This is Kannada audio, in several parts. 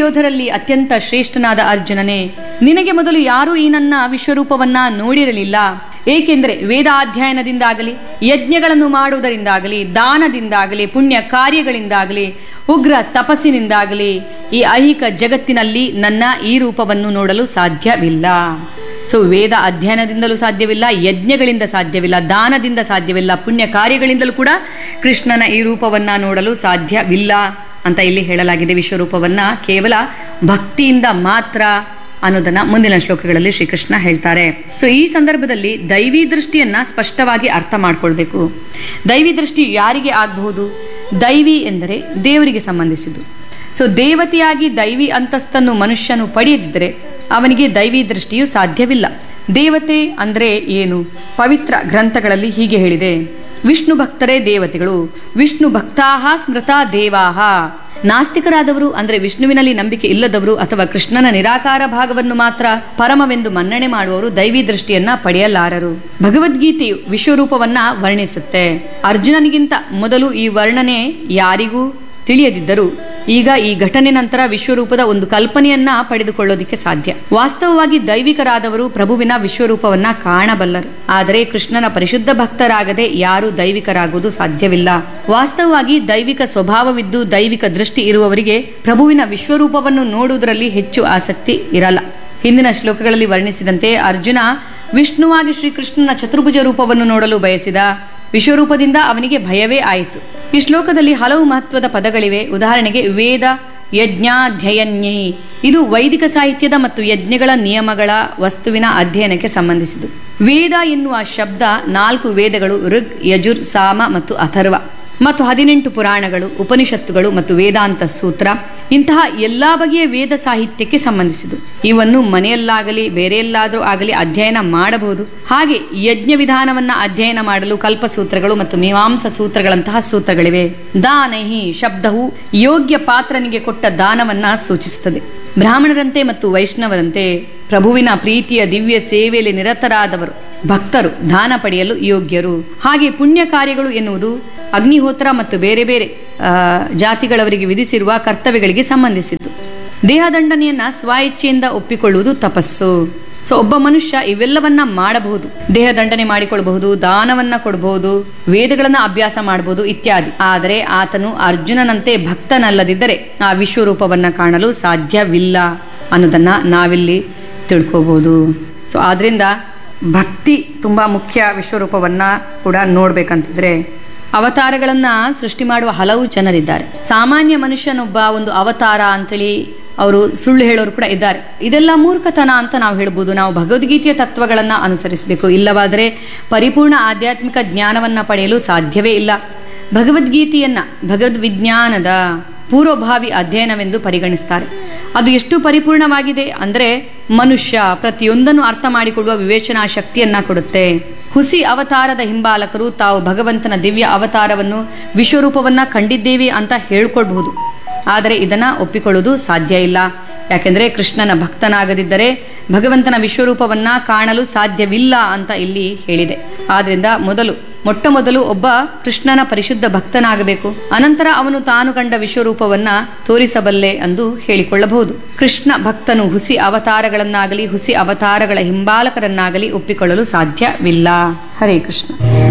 ಯೋಧರಲ್ಲಿ ಅತ್ಯಂತ ಶ್ರೇಷ್ಠನಾದ ಅರ್ಜುನನೇ ನಿನಗೆ ಮೊದಲು ಯಾರೂ ಈ ನನ್ನ ವಿಶ್ವರೂಪವನ್ನ ನೋಡಿರಲಿಲ್ಲ ಏಕೆಂದರೆ ವೇದಾಧ್ಯಯನದಿಂದಾಗಲಿ ಯಜ್ಞಗಳನ್ನು ಮಾಡುವುದರಿಂದಾಗಲಿ ದಾನದಿಂದಾಗಲಿ ಪುಣ್ಯ ಕಾರ್ಯಗಳಿಂದಾಗಲಿ ಉಗ್ರ ತಪಸ್ಸಿನಿಂದಾಗಲಿ ಈ ಐಹಿಕ ಜಗತ್ತಿನಲ್ಲಿ ನನ್ನ ಈ ರೂಪವನ್ನು ನೋಡಲು ಸಾಧ್ಯವಿಲ್ಲ ಸೊ ವೇದ ಅಧ್ಯಯನದಿಂದಲೂ ಸಾಧ್ಯವಿಲ್ಲ ಯಜ್ಞಗಳಿಂದ ಸಾಧ್ಯವಿಲ್ಲ ದಾನದಿಂದ ಸಾಧ್ಯವಿಲ್ಲ ಪುಣ್ಯ ಕಾರ್ಯಗಳಿಂದಲೂ ಕೂಡ ಕೃಷ್ಣನ ಈ ರೂಪವನ್ನ ನೋಡಲು ಸಾಧ್ಯವಿಲ್ಲ ಅಂತ ಇಲ್ಲಿ ಹೇಳಲಾಗಿದೆ ವಿಶ್ವರೂಪವನ್ನ ಕೇವಲ ಭಕ್ತಿಯಿಂದ ಮಾತ್ರ ಅನ್ನೋದನ್ನ ಮುಂದಿನ ಶ್ಲೋಕಗಳಲ್ಲಿ ಶ್ರೀಕೃಷ್ಣ ಹೇಳ್ತಾರೆ ಸೊ ಈ ಸಂದರ್ಭದಲ್ಲಿ ದೈವಿ ದೃಷ್ಟಿಯನ್ನ ಸ್ಪಷ್ಟವಾಗಿ ಅರ್ಥ ಮಾಡ್ಕೊಳ್ಬೇಕು ದೈವಿ ದೃಷ್ಟಿ ಯಾರಿಗೆ ಆಗಬಹುದು ದೈವಿ ಎಂದರೆ ದೇವರಿಗೆ ಸಂಬಂಧಿಸಿದ್ದು ಸೊ ದೇವತೆಯಾಗಿ ದೈವಿ ಅಂತಸ್ತನ್ನು ಮನುಷ್ಯನು ಪಡೆಯದಿದ್ದರೆ ಅವನಿಗೆ ದೈವಿ ದೃಷ್ಟಿಯು ಸಾಧ್ಯವಿಲ್ಲ ದೇವತೆ ಅಂದ್ರೆ ಏನು ಪವಿತ್ರ ಗ್ರಂಥಗಳಲ್ಲಿ ಹೀಗೆ ಹೇಳಿದೆ ವಿಷ್ಣು ಭಕ್ತರೇ ದೇವತೆಗಳು ವಿಷ್ಣು ಭಕ್ತಾಹ ಸ್ಮೃತ ದೇವಾಹ ನಾಸ್ತಿಕರಾದವರು ಅಂದ್ರೆ ವಿಷ್ಣುವಿನಲ್ಲಿ ನಂಬಿಕೆ ಇಲ್ಲದವರು ಅಥವಾ ಕೃಷ್ಣನ ನಿರಾಕಾರ ಭಾಗವನ್ನು ಮಾತ್ರ ಪರಮವೆಂದು ಮನ್ನಣೆ ಮಾಡುವವರು ದೈವಿ ದೃಷ್ಟಿಯನ್ನ ಪಡೆಯಲಾರರು ಭಗವದ್ಗೀತೆಯು ವಿಶ್ವರೂಪವನ್ನ ವರ್ಣಿಸುತ್ತೆ ಅರ್ಜುನನಿಗಿಂತ ಮೊದಲು ಈ ವರ್ಣನೆ ಯಾರಿಗೂ ತಿಳಿಯದಿದ್ದರು ಈಗ ಈ ಘಟನೆ ನಂತರ ವಿಶ್ವರೂಪದ ಒಂದು ಕಲ್ಪನೆಯನ್ನ ಪಡೆದುಕೊಳ್ಳೋದಿಕ್ಕೆ ಸಾಧ್ಯ ವಾಸ್ತವವಾಗಿ ದೈವಿಕರಾದವರು ಪ್ರಭುವಿನ ವಿಶ್ವರೂಪವನ್ನ ಕಾಣಬಲ್ಲರು ಆದರೆ ಕೃಷ್ಣನ ಪರಿಶುದ್ಧ ಭಕ್ತರಾಗದೆ ಯಾರು ದೈವಿಕರಾಗುವುದು ಸಾಧ್ಯವಿಲ್ಲ ವಾಸ್ತವವಾಗಿ ದೈವಿಕ ಸ್ವಭಾವವಿದ್ದು ದೈವಿಕ ದೃಷ್ಟಿ ಇರುವವರಿಗೆ ಪ್ರಭುವಿನ ವಿಶ್ವರೂಪವನ್ನು ನೋಡುವುದರಲ್ಲಿ ಹೆಚ್ಚು ಆಸಕ್ತಿ ಇರಲ್ಲ ಹಿಂದಿನ ಶ್ಲೋಕಗಳಲ್ಲಿ ವರ್ಣಿಸಿದಂತೆ ಅರ್ಜುನ ವಿಷ್ಣುವಾಗಿ ಶ್ರೀಕೃಷ್ಣನ ಚತುರ್ಭುಜ ರೂಪವನ್ನು ನೋಡಲು ಬಯಸಿದ ವಿಶ್ವರೂಪದಿಂದ ಅವನಿಗೆ ಭಯವೇ ಆಯಿತು ಈ ಶ್ಲೋಕದಲ್ಲಿ ಹಲವು ಮಹತ್ವದ ಪದಗಳಿವೆ ಉದಾಹರಣೆಗೆ ವೇದ ಯಜ್ಞಾಧ್ಯಯನ್ಯೈ ಇದು ವೈದಿಕ ಸಾಹಿತ್ಯದ ಮತ್ತು ಯಜ್ಞಗಳ ನಿಯಮಗಳ ವಸ್ತುವಿನ ಅಧ್ಯಯನಕ್ಕೆ ಸಂಬಂಧಿಸಿತು ವೇದ ಎನ್ನುವ ಶಬ್ದ ನಾಲ್ಕು ವೇದಗಳು ಋಗ್ ಯಜುರ್ ಸಾಮ ಮತ್ತು ಅಥರ್ವ ಮತ್ತು ಹದಿನೆಂಟು ಪುರಾಣಗಳು ಉಪನಿಷತ್ತುಗಳು ಮತ್ತು ವೇದಾಂತ ಸೂತ್ರ ಇಂತಹ ಎಲ್ಲಾ ಬಗೆಯ ವೇದ ಸಾಹಿತ್ಯಕ್ಕೆ ಸಂಬಂಧಿಸಿದು ಇವನ್ನು ಮನೆಯಲ್ಲಾಗಲಿ ಬೇರೆಯಲ್ಲಾದರೂ ಆಗಲಿ ಅಧ್ಯಯನ ಮಾಡಬಹುದು ಹಾಗೆ ಯಜ್ಞ ವಿಧಾನವನ್ನ ಅಧ್ಯಯನ ಮಾಡಲು ಕಲ್ಪಸೂತ್ರಗಳು ಮತ್ತು ಮೀಮಾಂಸ ಸೂತ್ರಗಳಂತಹ ಸೂತ್ರಗಳಿವೆ ದಾನಹಿ ಶಬ್ದವು ಯೋಗ್ಯ ಪಾತ್ರನಿಗೆ ಕೊಟ್ಟ ದಾನವನ್ನ ಸೂಚಿಸುತ್ತದೆ ಬ್ರಾಹ್ಮಣರಂತೆ ಮತ್ತು ವೈಷ್ಣವರಂತೆ ಪ್ರಭುವಿನ ಪ್ರೀತಿಯ ದಿವ್ಯ ಸೇವೆಯಲ್ಲಿ ನಿರತರಾದವರು ಭಕ್ತರು ದಾನ ಪಡೆಯಲು ಯೋಗ್ಯರು ಹಾಗೆ ಪುಣ್ಯ ಕಾರ್ಯಗಳು ಎನ್ನುವುದು ಅಗ್ನಿಹೋತ್ರ ಮತ್ತು ಬೇರೆ ಬೇರೆ ಆ, ಜಾತಿಗಳವರಿಗೆ ವಿಧಿಸಿರುವ ಕರ್ತವ್ಯಗಳಿಗೆ ಸಂಬಂಧಿಸಿದ್ದು ದೇಹದಂಡನೆಯನ್ನ ಸ್ವ ಒಪ್ಪಿಕೊಳ್ಳುವುದು ತಪಸ್ಸು ಸೊ ಒಬ್ಬ ಮನುಷ್ಯ ಇವೆಲ್ಲವನ್ನ ಮಾಡಬಹುದು ದೇಹದಂಡನೆ ಮಾಡಿಕೊಳ್ಳಬಹುದು ದಾನವನ್ನ ಕೊಡಬಹುದು ವೇದಗಳನ್ನ ಅಭ್ಯಾಸ ಮಾಡಬಹುದು ಇತ್ಯಾದಿ ಆದರೆ ಆತನು ಅರ್ಜುನನಂತೆ ಭಕ್ತನಲ್ಲದಿದ್ದರೆ ಆ ವಿಶ್ವರೂಪವನ್ನ ಕಾಣಲು ಸಾಧ್ಯವಿಲ್ಲ ಅನ್ನೋದನ್ನ ನಾವಿಲ್ಲಿ ತಿಳ್ಕೋಬಹುದು ಸೊ ಆದ್ರಿಂದ ಭಕ್ತಿ ತುಂಬಾ ಮುಖ್ಯ ವಿಶ್ವರೂಪವನ್ನ ಕೂಡ ನೋಡ್ಬೇಕಂತಿದ್ರೆ ಅವತಾರಗಳನ್ನ ಸೃಷ್ಟಿ ಮಾಡುವ ಹಲವು ಜನರಿದ್ದಾರೆ ಸಾಮಾನ್ಯ ಮನುಷ್ಯನೊಬ್ಬ ಒಂದು ಅವತಾರ ಅಂತೇಳಿ ಅವರು ಸುಳ್ಳು ಹೇಳೋರು ಕೂಡ ಇದ್ದಾರೆ ಇದೆಲ್ಲ ಮೂರ್ಖತನ ಅಂತ ನಾವು ಹೇಳ್ಬೋದು ನಾವು ಭಗವದ್ಗೀತೆಯ ತತ್ವಗಳನ್ನ ಅನುಸರಿಸಬೇಕು ಇಲ್ಲವಾದರೆ ಪರಿಪೂರ್ಣ ಆಧ್ಯಾತ್ಮಿಕ ಜ್ಞಾನವನ್ನ ಪಡೆಯಲು ಸಾಧ್ಯವೇ ಇಲ್ಲ ಭಗವದ್ಗೀತೆಯನ್ನ ಭಗವದ್ವಿಜ್ಞಾನದ ಪೂರ್ವಭಾವಿ ಅಧ್ಯಯನವೆಂದು ಪರಿಗಣಿಸ್ತಾರೆ ಅದು ಎಷ್ಟು ಪರಿಪೂರ್ಣವಾಗಿದೆ ಅಂದ್ರೆ ಮನುಷ್ಯ ಪ್ರತಿಯೊಂದನ್ನು ಅರ್ಥ ಮಾಡಿಕೊಳ್ಳುವ ವಿವೇಚನಾ ಶಕ್ತಿಯನ್ನ ಕೊಡುತ್ತೆ ಹುಸಿ ಅವತಾರದ ಹಿಂಬಾಲಕರು ತಾವು ಭಗವಂತನ ದಿವ್ಯ ಅವತಾರವನ್ನು ವಿಶ್ವರೂಪವನ್ನ ಕಂಡಿದ್ದೇವೆ ಅಂತ ಹೇಳ್ಕೊಳ್ಬಹುದು ಆದರೆ ಇದನ್ನ ಒಪ್ಪಿಕೊಳ್ಳುವುದು ಸಾಧ್ಯ ಇಲ್ಲ ಯಾಕೆಂದ್ರೆ ಕೃಷ್ಣನ ಭಕ್ತನಾಗದಿದ್ದರೆ ಭಗವಂತನ ವಿಶ್ವರೂಪವನ್ನ ಕಾಣಲು ಸಾಧ್ಯವಿಲ್ಲ ಅಂತ ಇಲ್ಲಿ ಹೇಳಿದೆ ಆದ್ರಿಂದ ಮೊದಲು ಮೊಟ್ಟ ಮೊದಲು ಒಬ್ಬ ಕೃಷ್ಣನ ಪರಿಶುದ್ಧ ಭಕ್ತನಾಗಬೇಕು ಅನಂತರ ಅವನು ತಾನು ಕಂಡ ವಿಶ್ವರೂಪವನ್ನ ತೋರಿಸಬಲ್ಲೆ ಎಂದು ಹೇಳಿಕೊಳ್ಳಬಹುದು ಕೃಷ್ಣ ಭಕ್ತನು ಹುಸಿ ಅವತಾರಗಳನ್ನಾಗಲಿ ಹುಸಿ ಅವತಾರಗಳ ಹಿಂಬಾಲಕರನ್ನಾಗಲಿ ಒಪ್ಪಿಕೊಳ್ಳಲು ಸಾಧ್ಯವಿಲ್ಲ ಹರೇ ಕೃಷ್ಣ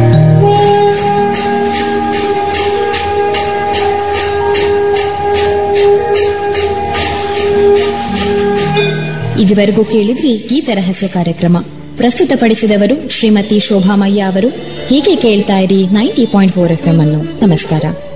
ಇದುವರೆಗೂ ಕೇಳಿದ್ರಿ ಗೀತ ರಹಸ್ಯ ಕಾರ್ಯಕ್ರಮ ಪ್ರಸ್ತುತಪಡಿಸಿದವರು ಶ್ರೀಮತಿ ಶೋಭಾಮಯ್ಯ ಅವರು ಹೀಗೆ ಕೇಳ್ತಾ ಇರಿ ninety point four F M ಅನ್ನು ನಮಸ್ಕಾರ